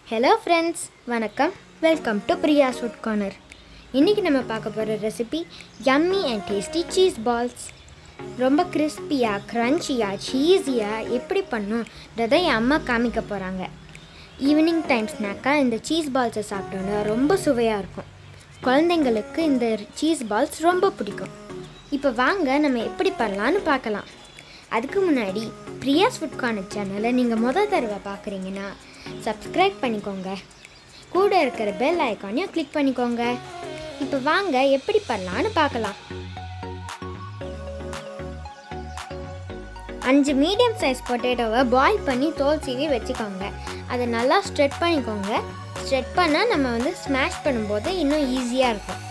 hello friends வணக்கம் welcome to Priya's food corner இன்றைக்கி நம்ம பார்க்க போகிற recipe yummy and tasty cheese balls ரொம்ப கிறிஸ்பியாக க்ரன்ச்சியாக சீஸியாக எப்படி பண்ணுன்றதை என் அம்மா காமிக்க போகிறாங்க ஈவினிங் டைம் ஸ்நாக்காக இந்த சீஸ் பால்ஸை சாப்பிட்டோன்னா ரொம்ப சுவையாக இருக்கும் குழந்தைங்களுக்கு இந்த சீஸ் பால்ஸ் ரொம்ப பிடிக்கும் இப்போ வாங்க நம்ம எப்படி பண்ணலான்னு பார்க்கலாம் அதுக்கு முன்னாடி பிரியாஸ் ஃபுட் கார்னர் சேனலை நீங்கள் முதல் தடவை பார்க்குறீங்கன்னா சப்ஸ்கிரைப் பண்ணிக்கோங்க கூட இருக்கிற பெல் ஐக்கானையும் கிளிக் பண்ணிக்கோங்க இப்போ வாங்க எப்படி பண்ணலான்னு பார்க்கலாம் அஞ்சு மீடியம் சைஸ் பொட்டேட்டோவை பாயில் பண்ணி தோல் சீவி வச்சுக்கோங்க அதை நல்லா ஸ்ட்ரெட் பண்ணிக்கோங்க ஸ்ட்ரெட் பண்ணால் நம்ம வந்து ஸ்மாஷ் பண்ணும்போது இன்னும் ஈஸியாக இருக்கும்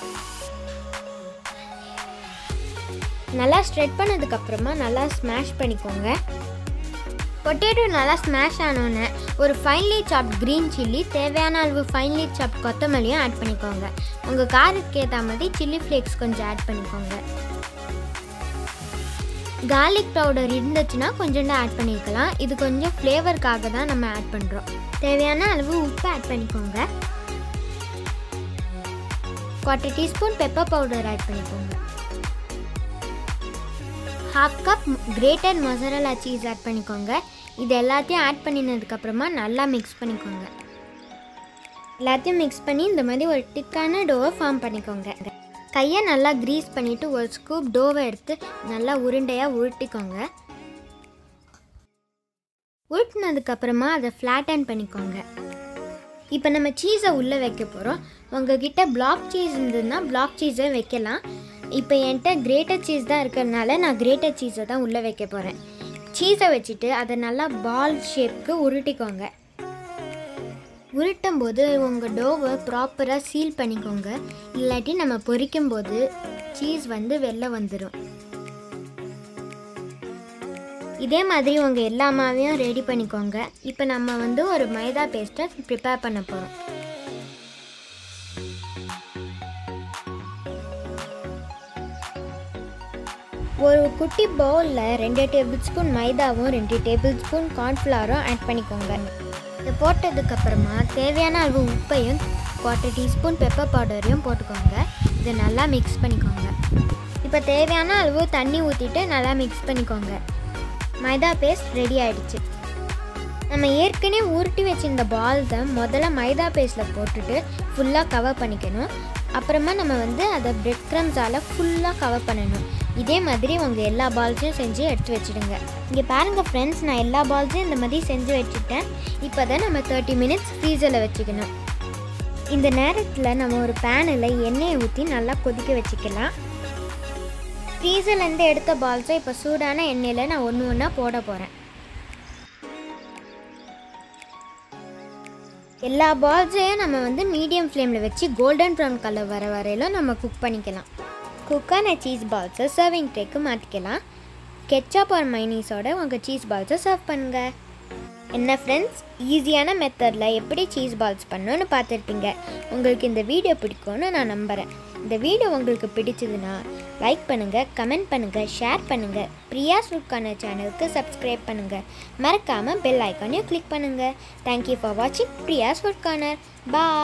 நல்லா ஸ்ட்ரெட் பண்ணதுக்கப்புறமா நல்லா ஸ்மாஷ் பண்ணிக்கோங்க பொட்டேட்டோ நல்லா ஸ்மாஷ் ஆனோன்னே ஒரு ஃபைன்லி சாப் க்ரீன் சில்லி தேவையான அளவு ஃபைன்லி சாப் கொத்தமல்லியும் ஆட் பண்ணிக்கோங்க உங்கள் காரத்துக்கு ஏற்ற மாதிரி சில்லி ஃப்ளேக்ஸ் கொஞ்சம் ஆட் பண்ணிக்கோங்க கார்லிக் பவுடர் இருந்துச்சுன்னா கொஞ்சோண்டு ஆட் பண்ணிக்கலாம் இது கொஞ்சம் ஃப்ளேவருக்காக தான் நம்ம ஆட் பண்ணுறோம் தேவையான அளவு உப்பு ஆட் பண்ணிக்கோங்க quarter teaspoon pepper powder add பண்ணிக்கோங்க half cup grated mozzarella cheese add பண்ணிக்கோங்க இது எல்லாத்தையும் ஆட் பண்ணினதுக்கப்புறமா நல்லா மிக்ஸ் பண்ணிக்கோங்க எல்லாத்தையும் மிக்ஸ் பண்ணி இந்த மாதிரி ஒரு திக்கான டோவை ஃபார்ம் பண்ணிக்கோங்க கையை நல்லா க்ரீஸ் பண்ணிவிட்டு ஒரு ஸ்கூப் டோவை எடுத்து நல்லா உருண்டையாக உருட்டிக்கோங்க உருட்டினதுக்கப்புறமா அதை ஃப்ளாட்டன் பண்ணிக்கோங்க இப்போ நம்ம சீஸை உள்ளே வைக்க போகிறோம் உங்ககிட்ட பிளாக் சீஸ் இருந்ததுன்னா பிளாக் சீஸை வைக்கலாம் இப்போ என்கிட்ட கிரேட்டர் சீஸ் தான் இருக்கிறதுனால நான் கிரேட்டர் சீஸை தான் உள்ளே வைக்க போகிறேன் சீஸை வச்சுட்டு அதை நல்லா பால் ஷேப்க்கு உருட்டிக்கோங்க உருட்டும் போது உங்கள் டோவை ப்ராப்பராக சீல் பண்ணிக்கோங்க இல்லாட்டி நம்ம பொரிக்கும் போது சீஸ் வந்து வெளில வந்துடும் இதே மாதிரி உங்கள் எல்லா மாவையும் ரெடி பண்ணிக்கோங்க இப்போ நம்ம வந்து ஒரு மைதா பேஸ்ட்டை ப்ரிப்பேர் பண்ண போகிறோம் ஒரு குட்டி பவுலில் ரெண்டு டேபிள் ஸ்பூன் மைதாவும் ரெண்டு டேபிள் ஸ்பூன் கார்ன்ஃப்ளவரும் ஆட் பண்ணிக்கோங்க இதை போட்டதுக்கப்புறமா தேவையான அளவு உப்பையும் குவார்ட்டர் டீஸ்பூன் பெப்பர் பவுடரையும் போட்டுக்கோங்க இதை நல்லா மிக்ஸ் பண்ணிக்கோங்க இப்போ தேவையான அளவு தண்ணி ஊற்றிட்டு நல்லா மிக்ஸ் பண்ணிக்கோங்க மைதா பேஸ்ட் ரெடி ஆயிடுச்சு நம்ம ஏற்கனவே உருட்டி வச்சிருந்த பால்ஸை முதல்ல மைதா பேஸ்ட்டில் போட்டுட்டு ஃபுல்லாக கவர் பண்ணிக்கணும் அப்புறமா நம்ம வந்து அதை பிரெட் க்ரம்ஸால் ஃபுல்லாக கவர் பண்ணணும் இதே மாதிரி உங்கள் எல்லா பால்ஸையும் செஞ்சு எடுத்து வச்சுடுங்க இங்கே பாருங்கள் ஃப்ரெண்ட்ஸ் நான் எல்லா பால்ஸையும் இந்த மாதிரி செஞ்சு வச்சுட்டேன் இப்போ தான் நம்ம தேர்ட்டி மினிட்ஸ் ஃப்ரீசரில் வச்சுக்கணும் இந்த நேரத்தில் நம்ம ஒரு பேனில் எண்ணெயை ஊற்றி நல்லா கொதிக்க வச்சுக்கலாம் ஃப்ரீசர்லேருந்து எடுத்த பால்ஸை இப்போ சூடான எண்ணெயில் நான் ஒன்று ஒன்றா போட போகிறேன் எல்லா பால்ஸையும் நம்ம வந்து மீடியம் ஃப்ளேமில் வச்சு கோல்டன் ப்ரௌன் கலர் வர வரையிலும் நம்ம குக் பண்ணிக்கலாம் குக்கான சீஸ் பால்ஸை சர்விங் ட்ரேக்கு மாற்றிக்கலாம் கெச்சப் ஆர் மைனீஸோட உங்கள் சீஸ் பால்ஸை சர்வ் பண்ணுங்கள் என்ன ஃப்ரெண்ட்ஸ் ஈஸியான மெத்தடில் எப்படி சீஸ் பால்ஸ் பண்ணணும்னு பார்த்துருப்பீங்க உங்களுக்கு இந்த வீடியோ பிடிக்கும்னு நான் நம்புகிறேன் இந்த வீடியோ உங்களுக்கு பிடிச்சதுன்னா லைக் பண்ணுங்கள் கமெண்ட் பண்ணுங்கள் ஷேர் பண்ணுங்கள் பிரியாஸ் ஃபுட்கான சேனலுக்கு சப்ஸ்கிரைப் பண்ணுங்கள் மறக்காமல் பெல் ஐக்கானையும் கிளிக் பண்ணுங்கள் தேங்க்யூ ஃபார் வாட்சிங் பிரியாஸ் ஃபுட் கார்னர் பா